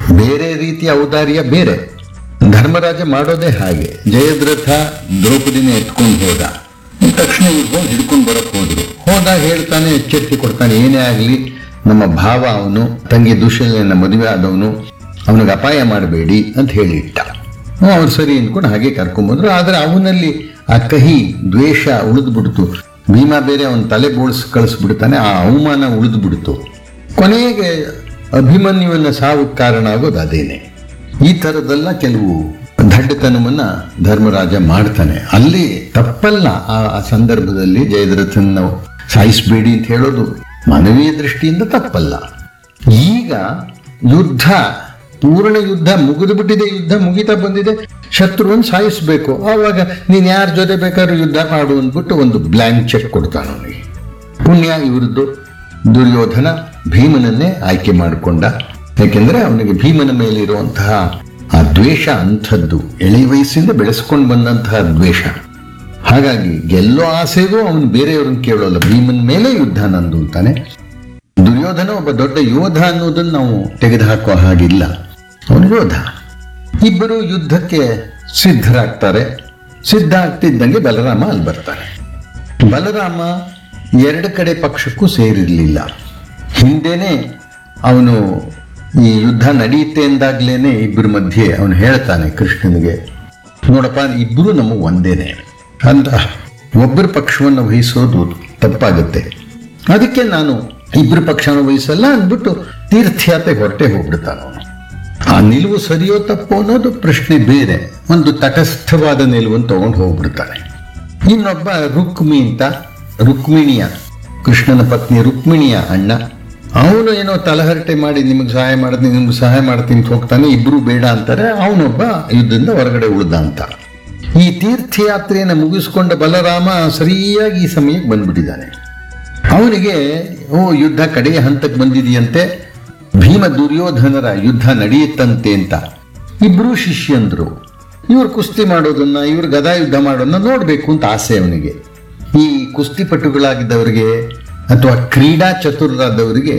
ಬೇರೆ ರೀತಿಯ ಔದಾರ್ಯ ಬೇರೆ ಧರ್ಮರಾಜ ಮಾಡೋದೇ ಹಾಗೆ ಜಯದ್ರಥ ದ್ರೌಪದಿನ ಎತ್ಕೊಂಡು ಹೋದ ತಕ್ಷಣ ಇವ್ರು ಹೋಗಿ ಹಿಡ್ಕೊಂಡು ಬರಕ್ ಹೋದ್ರು ಹೋದಾಗ ಹೇಳ್ತಾನೆ ಎಚ್ಚರಿಕೆ ಕೊಡ್ತಾನೆ ಏನೇ ಆಗಲಿ ನಮ್ಮ ಭಾವ ಅವನು ತಂಗಿ ದುಶ್ಯಲನ ಮದುವೆ ಆದವನು ಅವನಿಗೆ ಅಪಾಯ ಮಾಡಬೇಡಿ ಅಂತ ಹೇಳಿಟ್ಟ ಹ್ಮ್, ಅವ್ರು ಸರಿ ಅಂದ್ಕೊಂಡು ಹಾಗೆ ಕರ್ಕೊಂಬಂದ್ರು ಆದ್ರೆ ಅವನಲ್ಲಿ ಆ ಕಹಿ ದ್ವೇಷ ಉಳಿದು ಬಿಡ್ತು ಭೀಮ ಬೇರೆ ಅವನ ತಲೆ ಬೋಳ್ಸ್ ಕಳಿಸ್ಬಿಡ್ತಾನೆ ಆ ಅವಮಾನ ಉಳಿದು ಬಿಡ್ತು ಕೊನೆಗೆ ಅಭಿಮನ್ಯುವಿನ ಸಾವಿಗೆ ಕಾರಣ ಆಗೋದು ಅದೇನೆ ಈ ಥರದ್ದೆಲ್ಲ ಕೆಲವು ದಡ್ಡತನವನ್ನ ಧರ್ಮರಾಜ ಮಾಡ್ತಾನೆ ಅಲ್ಲಿ ತಪ್ಪಲ್ಲ ಆ ಆ ಸಂದರ್ಭದಲ್ಲಿ ಜಯದ್ರಥನ ಸಾಯಿಸಬೇಡಿ ಅಂತ ಹೇಳೋದು ಮಾನವೀಯ ದೃಷ್ಟಿಯಿಂದ ತಪ್ಪಲ್ಲ ಈಗ ಯುದ್ಧ ಪೂರ್ಣ ಯುದ್ಧ ಮುಗಿದು ಬಿಟ್ಟಿದೆ ಯುದ್ಧ ಮುಗಿತಾ ಬಂದಿದೆ ಶತ್ರುವನ್ನು ಸಾಯಿಸಬೇಕು ಆವಾಗ ನೀನ್ ಯಾರ ಜೊತೆ ಬೇಕಾದ್ರೂ ಯುದ್ಧ ಮಾಡು ಅಂದ್ಬಿಟ್ಟು ಒಂದು ಬ್ಲ್ಯಾಂಕ್ ಚೆಕ್ ಕೊಡ್ತಾನ ಅವನಿಗೆ ಪುಣ್ಯ ಇವ್ರದ್ದು ದುರ್ಯೋಧನ ಭೀಮನನ್ನೇ ಆಯ್ಕೆ ಮಾಡಿಕೊಂಡ ಯಾಕೆಂದ್ರೆ ಅವನಿಗೆ ಭೀಮನ ಮೇಲೆ ಇರುವಂತಹ ಆ ದ್ವೇಷ ಅಂಥದ್ದು ಎಳೆ ವಯಸ್ಸಿಂದ ಬೆಳೆಸ್ಕೊಂಡು ಬಂದಂತಹ ದ್ವೇಷ ಹಾಗಾಗಿ ಗೆಲ್ಲೋ ಆಸೆಗೂ ಅವನು ಬೇರೆಯವ್ರನ್ನ ಕೇಳೋಲ್ಲ ಭೀಮನ ಮೇಲೆ ಯುದ್ಧ ನಂದು ಅಂತಾನೆ ದುರ್ಯೋಧನ ಒಬ್ಬ ದೊಡ್ಡ ಯೋಧ ಅನ್ನೋದನ್ನ ನಾವು ತೆಗೆದುಹಾಕುವ ಹಾಗಿಲ್ಲ ಅವನು ಯೋಧ ಇಬ್ಬರು ಯುದ್ಧಕ್ಕೆ ಸಿದ್ಧರಾಗ್ತಾರೆ ಸಿದ್ಧ ಆಗ್ತಿದ್ದಂಗೆ ಬಲರಾಮ ಅಲ್ಲಿ ಬರ್ತಾನೆ ಬಲರಾಮ ಎರಡು ಕಡೆ ಪಕ್ಷಕ್ಕೂ ಸೇರಿರಲಿಲ್ಲ ಹಿಂದೆನೆ ಅವನು ಈ ಯುದ್ಧ ನಡೆಯುತ್ತೆ ಎಂದಾಗ್ಲೇನೆ ಇಬ್ಬರ ಮಧ್ಯೆ ಅವನು ಹೇಳ್ತಾನೆ ಕೃಷ್ಣನಿಗೆ ನೋಡಪ್ಪ ಇಬ್ಬರು ನಮಗೆ ಒಂದೇನೆ ಅಂತ ಒಬ್ಬರ ಪಕ್ಷವನ್ನು ವಹಿಸೋದು ತಪ್ಪಾಗುತ್ತೆ ಅದಕ್ಕೆ ನಾನು ಇಬ್ಬರ ಪಕ್ಷವನ್ನು ವಹಿಸಲ್ಲ ಅಂದ್ಬಿಟ್ಟು ತೀರ್ಥಯಾತ್ರೆಗೆ ಹೊರಟೆ ಹೋಗ್ಬಿಡ್ತಾನೆ ಅವನು ಆ ನಿಲುವು ಸರಿಯೋ ತಪ್ಪೋ ಅನ್ನೋದು ಪ್ರಶ್ನೆ ಬೇರೆ ಒಂದು ತಟಸ್ಥವಾದ ನಿಲುವನ್ನು ತಗೊಂಡು ಹೋಗ್ಬಿಡ್ತಾನೆ ಇನ್ನೊಬ್ಬ ರುಕ್ಮಿ ಅಂತ ರುಕ್ಮಿಣಿಯ ಕೃಷ್ಣನ ಪತ್ನಿ ರುಕ್ಮಿಣಿಯ ಅಣ್ಣ ಅವನು ಏನೋ ತಲಹರಟೆ ಮಾಡಿ ನಿಮಗೆ ಸಹಾಯ ಮಾಡ್ತೀನಿ ನಿಮ್ಗೆ ಸಹಾಯ ಮಾಡ್ತೀನಿ ಅಂತ ಹೋಗ್ತಾನೆ ಇಬ್ರು ಬೇಡ ಅಂತಾರೆ ಅವನೊಬ್ಬ ಯುದ್ಧದಿಂದ ಹೊರಗಡೆ ಉಳ್ದ ಅಂತ ಈ ತೀರ್ಥಯಾತ್ರೆಯನ್ನು ಮುಗಿಸ್ಕೊಂಡ ಬಲರಾಮ ಸರಿಯಾಗಿ ಈ ಸಮಯಕ್ಕೆ ಬಂದ್ಬಿಟ್ಟಿದ್ದಾನೆ ಅವನಿಗೆ ಓ ಯುದ್ಧ ಕಡೆಯ ಹಂತಕ್ಕೆ ಬಂದಿದೆಯಂತೆ ಭೀಮ ದುರ್ಯೋಧನರ ಯುದ್ಧ ನಡೆಯುತ್ತಂತೆ ಅಂತ ಇಬ್ರು ಶಿಷ್ಯಂದ್ರು ಇವ್ರು ಕುಸ್ತಿ ಮಾಡೋದನ್ನ ಇವ್ರು ಗದಾ ಯುದ್ಧ ಮಾಡೋದನ್ನ ನೋಡ್ಬೇಕು ಅಂತ ಆಸೆ ಅವನಿಗೆ ಈ ಕುಸ್ತಿಪಟುಗಳಾಗಿದ್ದವರಿಗೆ ಅಥವಾ ಕ್ರೀಡಾ ಚತುರರಾದವರಿಗೆ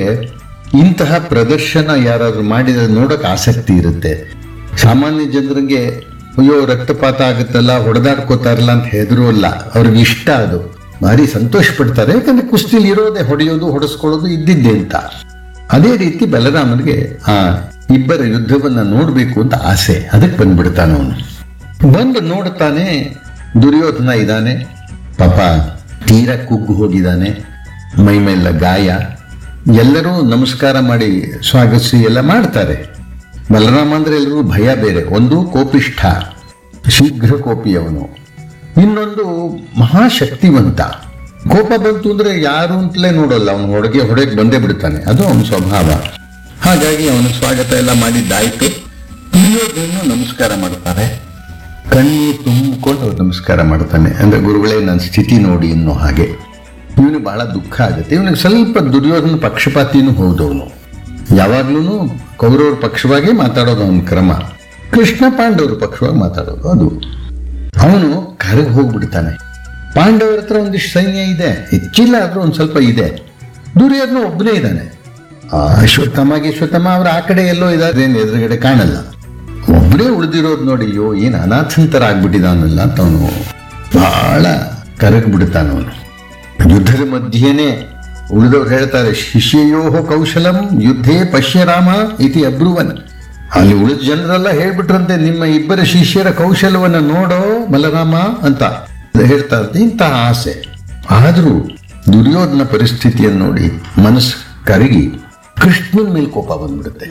ಇಂತಹ ಪ್ರದರ್ಶನ ಯಾರಾದ್ರೂ ಮಾಡಿದ್ರೆ ನೋಡಕ್ ಆಸಕ್ತಿ ಇರುತ್ತೆ ಸಾಮಾನ್ಯ ಜನರಿಗೆ ಅಯ್ಯೋ ರಕ್ತಪಾತ ಆಗುತ್ತಲ್ಲ ಹೊಡೆದಾಡ್ಕೋತಾರಲ್ಲ ಅಂತ ಹೆದರೋಲ್ಲ ಅವ್ರಿಗೆ ಇಷ್ಟ ಅದು ಭಾರಿ ಸಂತೋಷ ಪಡ್ತಾರೆ ಯಾಕಂದ್ರೆ ಕುಸ್ತಿಲಿ ಇರೋದೇ ಹೊಡೆಯೋದು ಹೊಡೆಸ್ಕೊಳ್ಳೋದು ಇದ್ದಿದ್ದೆ ಅಂತ ಅದೇ ರೀತಿ ಬಲರಾಮನಿಗೆ ಆ ಇಬ್ಬರ ಯುದ್ಧವನ್ನ ನೋಡ್ಬೇಕು ಅಂತ ಆಸೆ ಅದಕ್ಕೆ ಬಂದ್ಬಿಡ್ತಾನೆ ಅವನು ಬಂದು ನೋಡ್ತಾನೆ ದುರ್ಯೋಧನ ಇದ್ದಾನೆ ಪಾಪ ತೀರ ಕುಗ್ಗು ಹೋಗಿದ್ದಾನೆ ಮೈ ಮೇಲ ಗಾಯ ಎಲ್ಲರೂ ನಮಸ್ಕಾರ ಮಾಡಿ ಸ್ವಾಗತಿಸಿ ಎಲ್ಲ ಮಾಡ್ತಾರೆ ಬಲರಾಮ ಅಂದ್ರೆ ಎಲ್ಲರಿಗೂ ಭಯ ಬೇರೆ ಒಂದು ಕೋಪಿಷ್ಠ ಶೀಘ್ರ ಕೋಪಿ ಅವನು ಇನ್ನೊಂದು ಮಹಾಶಕ್ತಿವಂತ ಕೋಪ ಬಂತು ಅಂದ್ರೆ ಯಾರು ಅಂತಲೇ ನೋಡೋಲ್ಲ ಅವನು ಹೊಡೆಗೆ ಹೊಡೆಗೆ ಬಂದೇ ಬಿಡ್ತಾನೆ ಅದು ಅವನ ಸ್ವಭಾವ ಹಾಗಾಗಿ ಅವನ ಸ್ವಾಗತ ಎಲ್ಲ ಮಾಡಿದ್ದಾಯ್ತು ದುರ್ಯೋಧನ ನಮಸ್ಕಾರ ಮಾಡ್ತಾರೆ ಕಣ್ಣೀರು ತುಂಬಿಕೊಂಡು ಅವ್ರು ನಮಸ್ಕಾರ ಮಾಡ್ತಾನೆ ಅಂದ್ರೆ ಗುರುಗಳೇ ನನ್ನ ಸ್ಥಿತಿ ನೋಡಿ ಅನ್ನೋ ಹಾಗೆ ಇವನಿಗೆ ಬಹಳ ದುಃಖ ಆಗುತ್ತೆ ಇವನಿಗೆ ಸ್ವಲ್ಪ ದುರ್ಯೋಧನ ಪಕ್ಷಪಾತಿನೂ ಹೌದವನು ಯಾವಾಗ್ಲೂ ಕೌರವ್ರ ಪಕ್ಷವಾಗೇ ಮಾತಾಡೋದು ಅವನ ಕ್ರಮ ಕೃಷ್ಣ ಪಾಂಡವ್ರ ಪಕ್ಷವಾಗಿ ಮಾತಾಡೋದು ಅದು ಅವನು ಕರಗಿ ಹೋಗ್ಬಿಡ್ತಾನೆ ಪಾಂಡವರ ಹತ್ರ ಒಂದಿಷ್ಟು ಸೈನ್ಯ ಇದೆ ಹೆಚ್ಚಿಲ್ಲ ಆದ್ರೂ ಒಂದು ಸ್ವಲ್ಪ ಇದೆ ದುರ್ಯೋಧನ ಒಬ್ಬನೇ ಇದ್ದಾನೆ ಆ ಅಶ್ವತ್ಥಮ ಅಶ್ವತ್ಥಮ ಅವ್ರ ಆ ಕಡೆ ಎಲ್ಲೋ ಇದ್ದಾರೆ ಏನು ಎದುರುಗಡೆ ಕಾಣಲ್ಲ ಒಬ್ಬನೇ ಉಳಿದಿರೋದು ನೋಡಿ ಅಯ್ಯೋ ಏನು ಅನಾಥಂತರ ಆಗ್ಬಿಟ್ಟಿದಾನಲ್ಲ ಅಂತ ಅವನು ಬಹಳ ಕರಗ್ಬಿಡ್ತಾನ ಅವನು ಯುದ್ಧದ ಮಧ್ಯೆನೇ ಉಳಿದವ್ರು ಹೇಳ್ತಾರೆ ಶಿಷ್ಯಯೋ ಕೌಶಲಂ ಯುದ್ಧೇ ಪಶ್ಯ ರಾಮ ಇತಿ ಅಬ್ರುವನ್ ಅಲ್ಲಿ ಉಳಿದ ಜನರೆಲ್ಲ ಹೇಳ್ಬಿಟ್ರಂತೆ ನಿಮ್ಮ ಇಬ್ಬರ ಶಿಷ್ಯರ ಕೌಶಲವನ್ನ ನೋಡೋ ಬಲರಾಮ ಅಂತ ಹೇಳ್ತಾ ಇರ್ತೆ ಇಂತಹ ಆಸೆ ಆದರೂ ದುರ್ಯೋಧನ ಪರಿಸ್ಥಿತಿಯನ್ನು ನೋಡಿ ಮನಸ್ಸು ಕರಗಿ ಕೃಷ್ಣನ ಮೇಲೆ ಕೋಪ ಬಂದ್ಬಿಡುತ್ತೆ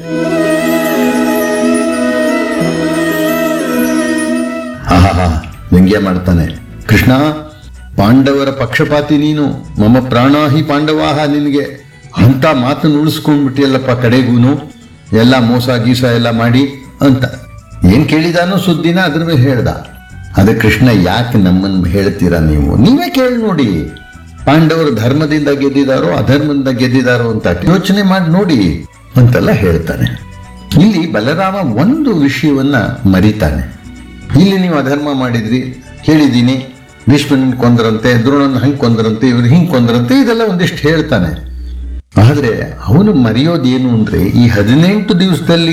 ಆಹಾ ವ್ಯಂಗ್ಯ ಮಾಡ್ತಾನೆ ಕೃಷ್ಣ ಪಾಂಡವರ ಪಕ್ಷಪಾತಿ ನೀನು ಮಮ ಪ್ರಾಣಾಹಿ ಪಾಂಡವಾಹ ನಿನಗೆ ಅಂತ ಮಾತನ್ನು ಉಳಿಸ್ಕೊಂಡ್ಬಿಟ್ಟಿಯಲ್ಲಪ್ಪ ಕಡೆಗೂನು ಎಲ್ಲ ಮೋಸ ಗೀಸ ಎಲ್ಲ ಮಾಡಿ ಅಂತ ಏನ್ ಕೇಳಿದಾನೋ ಸುದ್ದಿನ ಅದ್ರ ಮೇಲೆ ಹೇಳ್ದ ಅದೇ ಕೃಷ್ಣ ಯಾಕೆ ನಮ್ಮನ್ನು ಹೇಳ್ತೀರಾ ನೀವು ನೀವೇ ಕೇಳಿ ನೋಡಿ ಪಾಂಡವರು ಧರ್ಮದಿಂದ ಗೆದ್ದಿದಾರೋ ಅಧರ್ಮದಿಂದ ಗೆದ್ದಿದಾರೋ ಅಂತ ಯೋಚನೆ ಮಾಡಿ ನೋಡಿ ಅಂತೆಲ್ಲ ಹೇಳ್ತಾನೆ ಇಲ್ಲಿ ಬಲರಾಮ ಒಂದು ವಿಷಯವನ್ನ ಮರಿತಾನೆ ಇಲ್ಲಿ ನೀವು ಅಧರ್ಮ ಮಾಡಿದ್ರಿ ಹೇಳಿದ್ದೀನಿ ಭೀಷ್ಮನ್ ಕೊಂದ್ರಂತೆ ದ್ರೋಣನ್ ಹಂಗ್ ಕೊಂದ್ರಂತೆ ಇವ್ರು ಹಿಂಗ್ ಕೊಂದ್ರಂತೆ ಇದೆಲ್ಲ ಒಂದಿಷ್ಟು ಹೇಳ್ತಾನೆ ಆದ್ರೆ ಅವನು ಮರೆಯೋದೇನು ಅಂದ್ರೆ ಈ ಹದಿನೆಂಟು ದಿವಸದಲ್ಲಿ